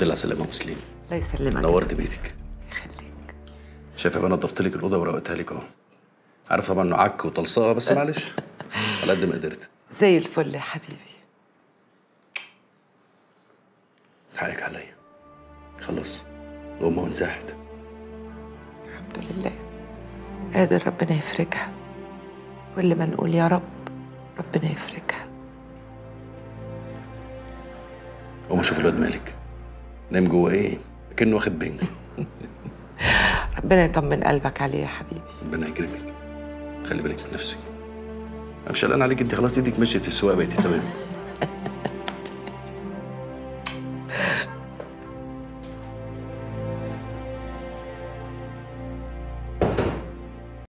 الحمد لله على السلامه يا مسلم الله يسلمك نورت بيتك يخليك شايفه بقى نضفت لك الاوضه وروقتها لك اهو عارف طبعا انه عك وطلصقه بس معلش على قد ما قدرت زي الفل يا حبيبي حقك عليا خلاص الأمة انزاحت الحمد لله قادر ربنا يفرجها كل ما نقول يا رب ربنا يفرجها قوم اشوف الواد مالك نام جوه ايه كأنه واخد بنج ربنا يطمن قلبك عليه يا حبيبي ربنا يكرمك خلي بالك من نفسك انا مش قلقان عليك انت خلاص ايدك مشيت في السواقه بقيتي تمام